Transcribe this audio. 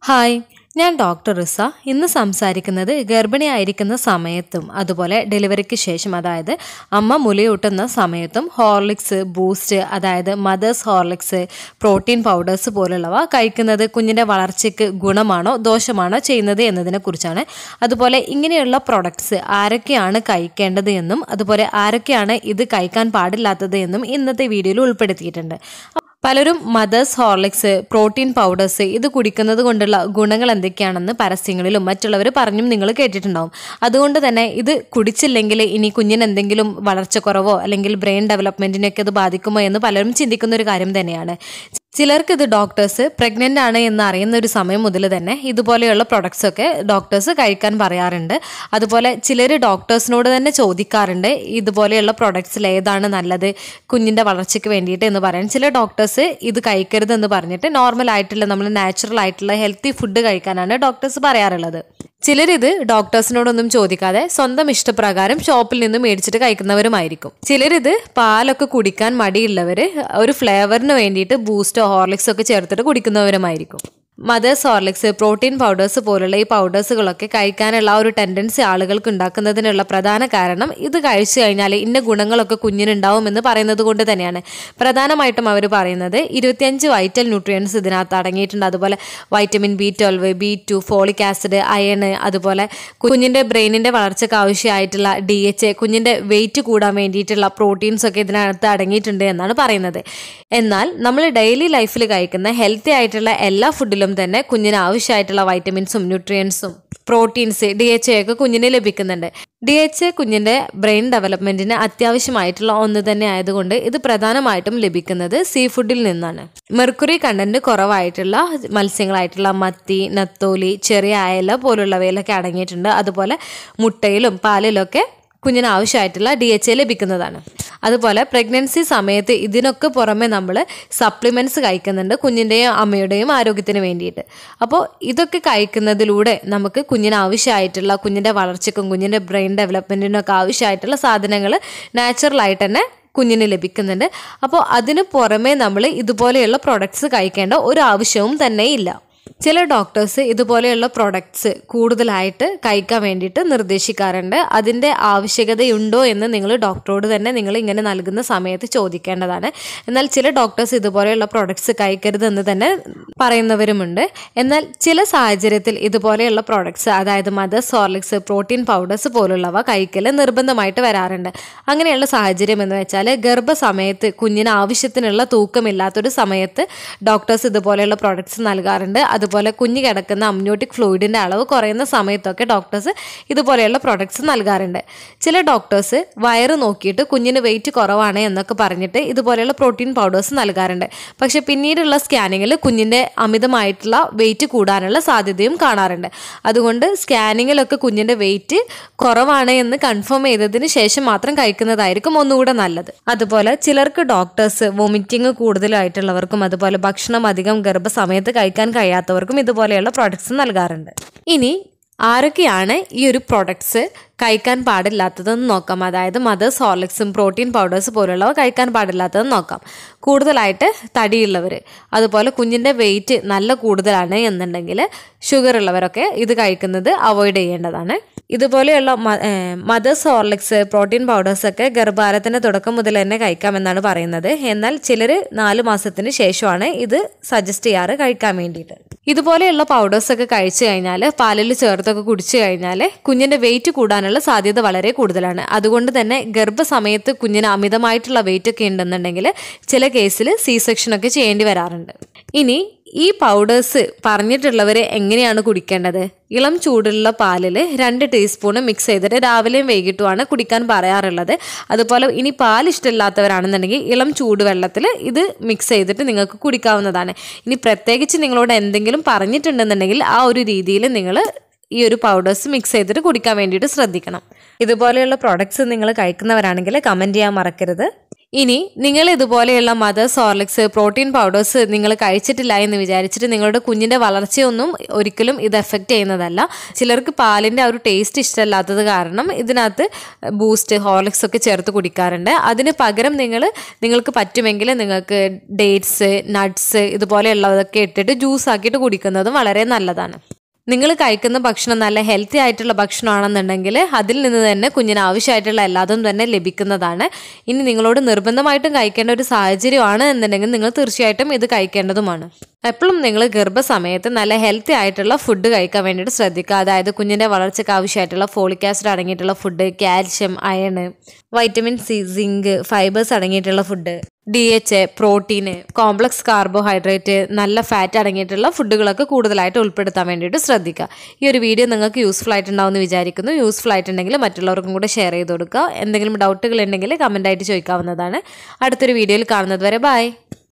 hi ഞാൻ doctor റിസ ഇന്ന് സംസാരിക്കുന്നത് ഗർഭിണിയായിരിക്കുന്ന സമയത്തും അതുപോലെ ഡെലിവറിക്ക് ശേഷം അതായത് അമ്മ മുലയൂട്ടുന്ന സമയത്തും ഹോർലിക്സ് ബൂസ്റ്റ് അതായത് മദേഴ്സ് ഹോർലിക്സ് പ്രോട്ടീൻ പൗഡേഴ്സ് പോലുള്ളവ കഴിക്കുന്നത് കുഞ്ഞിൻ്റെ വളർച്ചയ്ക്ക് ഗുണമാണോ ദോഷമാണോ ചെയ്യുന്നത് എന്നതിനെക്കുറിച്ചാണ് അതുപോലെ ഇങ്ങനെയുള്ള പ്രൊഡക്ട്സ് ആരൊക്കെയാണ് കഴിക്കേണ്ടത് എന്നും അതുപോലെ ആരൊക്കെയാണ് ഇത് കഴിക്കാൻ പാടില്ലാത്തത് എന്നും ഇന്നത്തെ വീഡിയോയിൽ ഉൾപ്പെടുത്തിയിട്ടുണ്ട് പലരും മദേഴ്സ് ഹോർലിക്സ് പ്രോട്ടീൻ പൗഡേഴ്സ് ഇത് കുടിക്കുന്നത് കൊണ്ടുള്ള ഗുണങ്ങൾ എന്തൊക്കെയാണെന്ന് പരസ്യങ്ങളിലും മറ്റുള്ളവർ പറഞ്ഞും നിങ്ങൾ കേട്ടിട്ടുണ്ടാവും അതുകൊണ്ട് തന്നെ ഇത് കുടിച്ചില്ലെങ്കിൽ ഇനി കുഞ്ഞിന് എന്തെങ്കിലും വളർച്ചക്കുറവോ അല്ലെങ്കിൽ ബ്രെയിൻ ഡെവലപ്മെന്റിനൊക്കെ ഇത് ബാധിക്കുമോ എന്ന് പലരും ചിന്തിക്കുന്ന ഒരു കാര്യം തന്നെയാണ് ചിലർക്ക് ഇത് ഡോക്ടേഴ്സ് പ്രഗ്നൻ്റ് ആണ് എന്ന് അറിയുന്ന ഒരു സമയം മുതൽ തന്നെ ഇതുപോലെയുള്ള പ്രൊഡക്ട്സ് ഒക്കെ ഡോക്ടേഴ്സ് കഴിക്കാൻ പറയാറുണ്ട് അതുപോലെ ചിലർ ഡോക്ടേഴ്സിനോട് തന്നെ ചോദിക്കാറുണ്ട് ഇതുപോലെയുള്ള പ്രൊഡക്ട്സിൽ ഏതാണ് നല്ലത് കുഞ്ഞിൻ്റെ വളർച്ചയ്ക്ക് വേണ്ടിയിട്ട് എന്ന് പറയാൻ ചില ഡോക്ടേഴ്സ് ഇത് കഴിക്കരുത് എന്ന് പറഞ്ഞിട്ട് നോർമൽ ആയിട്ടുള്ള നമ്മൾ നാച്ചുറൽ ആയിട്ടുള്ള ഹെൽത്തി ഫുഡ് കഴിക്കാനാണ് ഡോക്ടേഴ്സ് പറയാറുള്ളത് ചിലരിത് ഡോക്ടേഴ്സിനോടൊന്നും ചോദിക്കാതെ സ്വന്തം ഇഷ്ടപ്രകാരം ഷോപ്പിൽ നിന്ന് മേടിച്ചിട്ട് കഴിക്കുന്നവരുമായിരിക്കും ചിലരിത് പാലൊക്കെ കുടിക്കാൻ മടിയുള്ളവർ ഒരു ഫ്ലേവറിന് വേണ്ടിയിട്ട് ബൂസ്റ്റോ ഹോർലിക്സോ ഒക്കെ ചേർത്തിട്ട് കുടിക്കുന്നവരുമായിരിക്കും മദേഴ്സ് ഹോർലിക്സ് പ്രോട്ടീൻ പൗഡേഴ്സ് പോലുള്ള ഈ പൗഡേഴ്സുകളൊക്കെ കഴിക്കാനുള്ള ആ ഒരു ടെൻഡൻസി ആളുകൾക്ക് ഉണ്ടാക്കുന്നതിനുള്ള പ്രധാന കാരണം ഇത് കഴിച്ചു കഴിഞ്ഞാൽ ഇന്ന ഗുണങ്ങളൊക്കെ കുഞ്ഞിനുണ്ടാവുമെന്ന് പറയുന്നത് കൊണ്ട് തന്നെയാണ് പ്രധാനമായിട്ടും അവർ പറയുന്നത് ഇരുപത്തിയഞ്ച് വൈറ്റൽ ന്യൂട്രിയൻസ് ഇതിനകത്ത് അടങ്ങിയിട്ടുണ്ട് അതുപോലെ vitamin B twelve B two folic acid iron അതുപോലെ കുഞ്ഞിൻ്റെ ബ്രെയിനിൻ്റെ വളർച്ചയ്ക്ക് ആവശ്യമായിട്ടുള്ള ഡി എച്ച് എ കുഞ്ഞിൻ്റെ വെയിറ്റ് കൂടാൻ വേണ്ടിയിട്ടുള്ള പ്രോട്ടീൻസ് ഒക്കെ ഇതിനകത്ത് അടങ്ങിയിട്ടുണ്ട് എന്നാണ് പറയുന്നത് എന്നാൽ നമ്മൾ ഡെയിലി ലൈഫിൽ കഴിക്കുന്ന ഹെൽത്തി ആയിട്ടുള്ള എല്ലാ ഫുഡിലും തന്നെ കുഞ്ഞിന് ആവശ്യമായിട്ടുള്ള വൈറ്റമിൻസും ന്യൂട്രിയൻസും പ്രോട്ടീൻസ് ഡി എച്ച് എ ഒക്കെ കുഞ്ഞിന് ലഭിക്കുന്നുണ്ട് ഡി എച്ച് എ കുഞ്ഞിൻ്റെ ബ്രെയിൻ ഡെവലപ്മെൻറ്റിന് അത്യാവശ്യമായിട്ടുള്ള ഒന്ന് തന്നെ ആയതുകൊണ്ട് ഇത് പ്രധാനമായിട്ടും ലഭിക്കുന്നത് സീ ഫുഡിൽ നിന്നാണ് മെർക്കുറി കണ്ടന്റ് കുറവായിട്ടുള്ള മത്സ്യങ്ങളായിട്ടുള്ള മത്തി നത്തോലി ചെറിയ അയല പോലുള്ളവയിലൊക്കെ അടങ്ങിയിട്ടുണ്ട് അതുപോലെ മുട്ടയിലും പാലിലൊക്കെ കുഞ്ഞിന് ആവശ്യമായിട്ടുള്ള ഡി എച്ച് എ ലഭിക്കുന്നതാണ് അതുപോലെ പ്രഗ്നൻസി സമയത്ത് ഇതിനൊക്കെ പുറമെ നമ്മൾ സപ്ലിമെൻറ്റ്സ് കഴിക്കുന്നുണ്ട് കുഞ്ഞിൻ്റെയും അമ്മയുടെയും ആരോഗ്യത്തിന് വേണ്ടിയിട്ട് അപ്പോൾ ഇതൊക്കെ കഴിക്കുന്നതിലൂടെ നമുക്ക് കുഞ്ഞിന് ആവശ്യമായിട്ടുള്ള കുഞ്ഞിൻ്റെ വളർച്ചയ്ക്കും കുഞ്ഞിൻ്റെ ബ്രെയിൻ ഡെവലപ്മെൻറ്റിനൊക്കെ ആവശ്യമായിട്ടുള്ള സാധനങ്ങൾ നാച്ചുറലായിട്ട് തന്നെ കുഞ്ഞിന് ലഭിക്കുന്നുണ്ട് അപ്പോൾ അതിന് പുറമെ നമ്മൾ ഇതുപോലെയുള്ള പ്രൊഡക്ട്സ് കഴിക്കേണ്ട ഒരു ആവശ്യവും തന്നെ ഇല്ല ചില ഡോക്ടേഴ്സ് ഇതുപോലെയുള്ള പ്രൊഡക്ട്സ് കൂടുതലായിട്ട് കഴിക്കാൻ വേണ്ടിയിട്ട് നിർദ്ദേശിക്കാറുണ്ട് അതിൻ്റെ ആവശ്യകതയുണ്ടോ എന്ന് നിങ്ങൾ ഡോക്ടറോട് തന്നെ നിങ്ങൾ ഇങ്ങനെ നൽകുന്ന സമയത്ത് ചോദിക്കേണ്ടതാണ് എന്നാൽ ചില ഡോക്ടേഴ്സ് ഇതുപോലെയുള്ള പ്രൊഡക്ട്സ് കഴിക്കരുത് എന്ന് തന്നെ പറയുന്നവരുമുണ്ട് എന്നാൽ ചില സാഹചര്യത്തിൽ ഇതുപോലെയുള്ള പ്രൊഡക്ട്സ് അതായത് മദേഴ്സ് ഹോർലിക്സ് പ്രോട്ടീൻ പൗഡേഴ്സ് പോലുള്ളവ കഴിക്കൽ നിർബന്ധമായിട്ട് വരാറുണ്ട് അങ്ങനെയുള്ള സാഹചര്യം എന്ന് വെച്ചാൽ ഗർഭസമയത്ത് കുഞ്ഞിന് ആവശ്യത്തിനുള്ള തൂക്കമില്ലാത്തൊരു സമയത്ത് ഡോക്ടേഴ്സ് ഇതുപോലെയുള്ള പ്രൊഡക്ട്സ് നൽകാറുണ്ട് അതുപോലെ കുഞ്ഞ് കിടക്കുന്ന അമ്നോട്ടിക് ഫ്ലൂയിഡിൻ്റെ അളവ് കുറയുന്ന സമയത്തൊക്കെ ഡോക്ടേഴ്സ് ഇതുപോലെയുള്ള പ്രൊഡക്ട്സ് നൽകാറുണ്ട് ചില ഡോക്ടേഴ്സ് വയറ് നോക്കിയിട്ട് കുഞ്ഞിന് വെയിറ്റ് കുറവാണ് എന്നൊക്കെ പറഞ്ഞിട്ട് ഇതുപോലെയുള്ള പ്രോട്ടീൻ പൗഡേഴ്സ് നൽകാറുണ്ട് പക്ഷെ പിന്നീടുള്ള സ്കാനിങ്ങിൽ കുഞ്ഞിൻ്റെ അമിതമായിട്ടുള്ള വെയിറ്റ് കൂടാനുള്ള സാധ്യതയും കാണാറുണ്ട് അതുകൊണ്ട് സ്കാനിങ്ങിലൊക്കെ കുഞ്ഞിൻ്റെ വെയിറ്റ് കുറവാണ് എന്ന് കൺഫേം ചെയ്തതിന് ശേഷം മാത്രം കഴിക്കുന്നതായിരിക്കും ഒന്നുകൂടെ നല്ലത് അതുപോലെ ചിലർക്ക് ഡോക്ടേഴ്സ് വൊമിറ്റിംഗ് കൂടുതലായിട്ടുള്ളവർക്കും അതുപോലെ ഭക്ഷണം അധികം ഗർഭസമയത്ത് കഴിക്കാൻ കഴിയാത്തവർക്കും ഇതുപോലെയുള്ള പ്രോഡക്ട്സ് നൽകാറുണ്ട് ഇനി ആരൊക്കെയാണ് ഈ ഒരു പ്രൊഡക്ട്സ് കഴിക്കാൻ പാടില്ലാത്തതെന്ന് നോക്കാം അതായത് മദേഴ്സ് ഹോർലിക്സും പ്രോട്ടീൻ പൗഡേഴ്സ് പോലുള്ളവ കഴിക്കാൻ പാടില്ലാത്തതെന്ന് നോക്കാം കൂടുതലായിട്ട് തടിയുള്ളവർ അതുപോലെ കുഞ്ഞിൻ്റെ വെയിറ്റ് നല്ല കൂടുതലാണ് എന്നുണ്ടെങ്കിൽ ഷുഗർ ഉള്ളവരൊക്കെ ഇത് കഴിക്കുന്നത് അവോയ്ഡ് ചെയ്യേണ്ടതാണ് ഇതുപോലെയുള്ള മദേഴ്സ് ഹോർലിക്സ് പ്രോട്ടീൻ പൗഡേഴ്സ് ഒക്കെ ഗർഭാരത്തിൻ്റെ തുടക്കം മുതൽ തന്നെ കഴിക്കാമെന്നാണ് പറയുന്നത് എന്നാൽ ചിലർ നാല് മാസത്തിന് ശേഷമാണ് ഇത് സജസ്റ്റ് ചെയ്യാറ് കഴിക്കാൻ വേണ്ടിയിട്ട് ഇതുപോലെയുള്ള പൗഡേഴ്സ് ഒക്കെ കഴിച്ചു കഴിഞ്ഞാൽ പാലിൽ ചേർത്തൊക്കെ കുടിച്ചു കഴിഞ്ഞാൽ കുഞ്ഞിൻ്റെ വെയിറ്റ് കൂടാനുള്ള സാധ്യത വളരെ കൂടുതലാണ് അതുകൊണ്ട് തന്നെ ഗർഭസമയത്ത് കുഞ്ഞിന് അമിതമായിട്ടുള്ള വെയിറ്റ് ഒക്കെ ഉണ്ടെന്നുണ്ടെങ്കിൽ ചില കേസിൽ സി സെക്ഷൻ ഒക്കെ ചെയ്യേണ്ടി വരാറുണ്ട് ഇനി ഈ പൗഡേഴ്സ് പറഞ്ഞിട്ടുള്ളവർ എങ്ങനെയാണ് കുടിക്കേണ്ടത് ഇളം ചൂടുള്ള പാലിൽ രണ്ട് ടീസ്പൂൺ മിക്സ് ചെയ്തിട്ട് രാവിലെയും വൈകിട്ടുമാണ് കുടിക്കാൻ പറയാറുള്ളത് അതുപോലെ ഇനി പാൽ ഇഷ്ടമില്ലാത്തവരാണെന്നുണ്ടെങ്കിൽ ഇളം ചൂടുവെള്ളത്തിൽ ഇത് മിക്സ് ചെയ്തിട്ട് നിങ്ങൾക്ക് കുടിക്കാവുന്നതാണ് ഇനി പ്രത്യേകിച്ച് നിങ്ങളോട് എന്തെങ്കിലും പറഞ്ഞിട്ടുണ്ടെന്നുണ്ടെങ്കിൽ ആ ഒരു രീതിയിൽ നിങ്ങൾ ഈ ഒരു പൗഡേഴ്സ് മിക്സ് ചെയ്തിട്ട് കുടിക്കാൻ വേണ്ടിയിട്ട് ശ്രദ്ധിക്കണം ഇതുപോലെയുള്ള പ്രോഡക്ട്സ് നിങ്ങൾ കഴിക്കുന്നവരാണെങ്കിൽ കമൻറ്റ് ചെയ്യാൻ മറക്കരുത് ഇനി നിങ്ങൾ ഇതുപോലെയുള്ള മദേഴ്സ് ഹോർലിക്സ് പ്രോട്ടീൻ പൗഡേഴ്സ് നിങ്ങൾ കഴിച്ചിട്ടില്ല എന്ന് വിചാരിച്ചിട്ട് നിങ്ങളുടെ കുഞ്ഞിൻ്റെ വളർച്ചയൊന്നും ഒരിക്കലും ഇത് എഫക്റ്റ് ചെയ്യുന്നതല്ല ചിലർക്ക് പാലിൻ്റെ ആ ഒരു ടേസ്റ്റ് ഇഷ്ടമല്ലാത്തത് കാരണം ഇതിനകത്ത് ബൂസ്റ്റ് ഹോർലിക്സ് ഒക്കെ ചേർത്ത് കുടിക്കാറുണ്ട് അതിന് പകരം നിങ്ങൾ നിങ്ങൾക്ക് പറ്റുമെങ്കിൽ നിങ്ങൾക്ക് ഡേറ്റ്സ് നട്ട്സ് ഇതുപോലെയുള്ളതൊക്കെ ഇട്ടിട്ട് ജ്യൂസ് ആക്കിയിട്ട് കുടിക്കുന്നതും വളരെ നല്ലതാണ് നിങ്ങൾ കഴിക്കുന്ന ഭക്ഷണം നല്ല ഹെൽത്തി ആയിട്ടുള്ള ഭക്ഷണമാണെന്നുണ്ടെങ്കിൽ അതിൽ നിന്ന് തന്നെ കുഞ്ഞിന് ആവശ്യമായിട്ടുള്ള എല്ലാതും തന്നെ ലഭിക്കുന്നതാണ് ഇനി നിങ്ങളോട് നിർബന്ധമായിട്ടും കഴിക്കേണ്ട ഒരു സാഹചര്യമാണ് എന്നുണ്ടെങ്കിൽ നിങ്ങൾ തീർച്ചയായിട്ടും ഇത് കഴിക്കേണ്ടതുമാണ് എപ്പോഴും നിങ്ങൾ ഗർഭസമയത്ത് നല്ല ഹെൽത്തി ആയിട്ടുള്ള ഫുഡ് കഴിക്കാൻ വേണ്ടിയിട്ട് ശ്രദ്ധിക്കുക അതായത് കുഞ്ഞിൻ്റെ വളർച്ചയ്ക്ക് ആവശ്യമായിട്ടുള്ള ഫോളിക് ആസിഡ് അടങ്ങിയിട്ടുള്ള food calcium iron vitamin C zinc fibres അടങ്ങിയിട്ടുള്ള food D H A protein complex carbohydrate നല്ല ഫാറ്റ് അടങ്ങിയിട്ടുള്ള ഫുഡുകളൊക്കെ കൂടുതലായിട്ട് ഉൾപ്പെടുത്താൻ വേണ്ടിയിട്ട് ശ്രദ്ധിക്കുക ഈ ഒരു വീഡിയോ നിങ്ങൾക്ക് യൂസ്ഫുൾ ആയിട്ടുണ്ടാവും എന്ന് വിചാരിക്കുന്നു യൂസ്ഫുൾ ആയിട്ടുണ്ടെങ്കിൽ മറ്റുള്ളവർക്കും കൂടെ ഷെയർ ചെയ്ത് കൊടുക്കുക എന്തെങ്കിലും ഡൗട്ടുകൾ ഉണ്ടെങ്കിൽ കമൻ്റായിട്ട് ചോദിക്കാവുന്നതാണ് അടുത്തൊരു വീഡിയോയിൽ കാണുന്നത് വരെ ബൈ